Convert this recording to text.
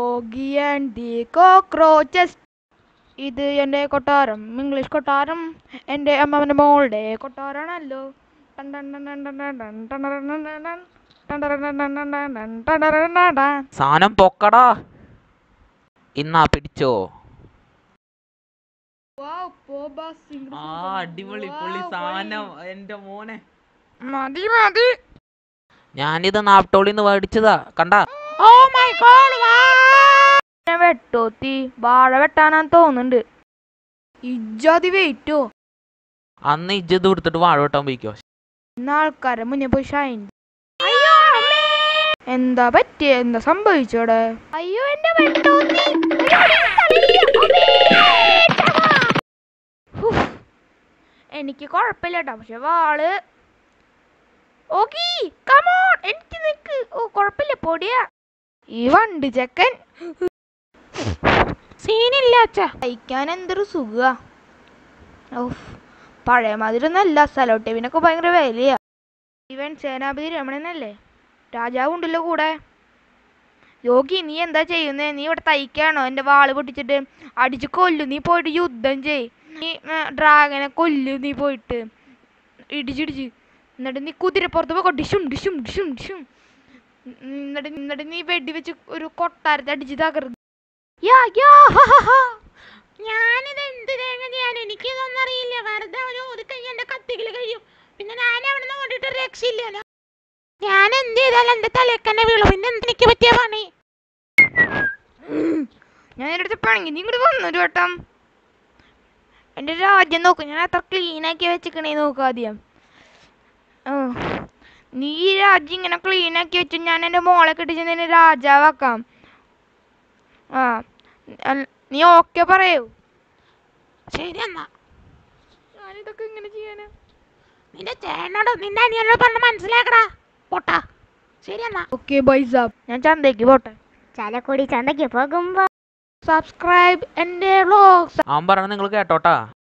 Oggy and the cockroaches ഇത് എൻ്റെ കൊട്ടാരം ഇംഗ്ലീഷ് കൊട്ടാരം എൻ്റെ അമ്മമ്മൻ്റെ മോളുടെ കൊട്ടാരാണല്ലോ ടൺ ടൺ ടൺ ടൺ ടൺ ടൺ ടൺ ടൺ ടൺ ടൺ ടൺ. ടൺ ടൺ ടൺ ടൺ ടൺ ടൺ ടൺ ടൺ ടൺ ടൺ ടൺ ടൺ. സാധനം പൊക്കടാ ഇന്നാ പിടിച്ചോ Wow, പോബാ സിംഗ് ആ അടിപൊളി പൊളി സാധനം എന്റെ മോനെ മതി മതി ഞാനിത് നാപ്ടോളിന്ന് മേടിച്ചതാ കണ്ട ഓ മൈ ഗോഡ് വെട്ടോത്തി വാഴ വെട്ടാനാന്ന് തോന്നുന്നുണ്ട് ഇജ്ജാതി വെയിറ്റോ അന്ന് ഇജ്ജത് കൊടുത്തിട്ട് വാഴ വെട്ടാൻ പോയിക്കോ ഇന്ന് ആൾക്കാരെ മുന്നേ പോയി ഷൈൻ എന്താ പറ്റിയ എന്താ സംഭവിച്ചോടെ അയ്യോ എന്റെ വെട്ടോത്തി ഹുഫ്. എനിക്ക് കുഴപ്പമില്ല കേട്ടോ പക്ഷെ വാള് ഓക്കേ കമോൺ എനിക്ക് നിക്ക് ഓ കുഴപ്പമില്ല പൊടിയാ ഈ വണ്ട് ചെക്കൻ സീനില്ല അച്ഛാ കഴിക്കാൻ എന്തൊരു സുഖ പഴയ മാതിരി ഒന്നല്ല സലോട്ടേവിനൊക്കെ ഭയങ്കര വിലയാ ഇവൻ സേനാപതി രമണനല്ലേ രാജാവ് ഉണ്ടല്ലോ കൂടെ യോഗി നീ എന്താ ചെയ്യുന്നേ നീ ഇവിടെ തയ്ക്കാണോ എൻ്റെ വാള് പൊട്ടിച്ചിട്ട് അടിച്ച് കൊല്ലു നീ പോയിട്ട് യുദ്ധം ചെയ് നീ ഡ്രാഗനെ കൊല്ലു നീ പോയിട്ട് ഇടിച്ചിടിച്ച് എന്നിട്ട് നീ കുതിരപ്പുറത്ത് പോയി ഡിഷും ഡിഷും ഡിഷും ഡിഷും എന്നിട്ട് എന്നിട്ട് നീ വെടി വെച്ച് ഒരു കൊട്ടാരത്തെ അടിച്ച് തകർന്നു യാ യാ ഹ ഹ ഹ ഞാനിത് എന്ത് തേങ്ങ ചെയ്യാൻ എനിക്കിതൊന്നും അറിയില്ല വെറുതെ ഒരു ഒതുക്കൈ എന്റെ കത്തികൾ കഴിയും പിന്നെ ഞാൻ അവിടെ നിന്ന് ഓടിയിട്ട് രക്ഷയില്ലല്ലോ ഞാൻ എന്ത് ചെയ്താലും എന്റെ തലേക്കന്നെ വീണു പിന്നെ എന്ത് എനിക്ക് പറ്റിയ പണി ഞാൻ എൻ്റെ അടുത്ത് പണങ്ങി നീ ഇങ്ങോട്ട് വന്നു ഒരു വട്ടം എൻ്റെ രാജ്യം നോക്ക് ഞാൻ എത്ര ക്ലീൻ ആക്കി വെച്ചിക്കണേ നോക്ക് ആദ്യം ആ. നീ ഈ രാജ്യം ഇങ്ങനെ ക്ലീൻ ആക്കി വെച്ചു ഞാൻ എൻ്റെ മോളെ കെട്ടിച്ച് നിന്നെ രാജാവാക്കാം ആ അൽ- നീ ഓക്കെ പറയൂ ശരി എന്നാ ഞാനിതൊക്കെ ഇങ്ങനെ ചെയ്യാനാ നിന്റെ ചേട്ടനോട് നിന്റെ അനിയനോട് പറഞ്ഞ് മനസ്സിലാക്കടാ പൊട്ടാ ശരി എന്നാ ഓക്കെ ബൈ സാബ് ഞാൻ ചന്തയ്ക്ക് പോട്ടെ ചാലക്കുടി ചന്തയ്ക്ക് പോകുമ്പോ സബ്സ്ക്രൈബ് എൻ്റെ വ്ളോഗ്സ് അവൻ പറഞ്ഞ നിങ്ങൾ കേട്ടോട്ടാ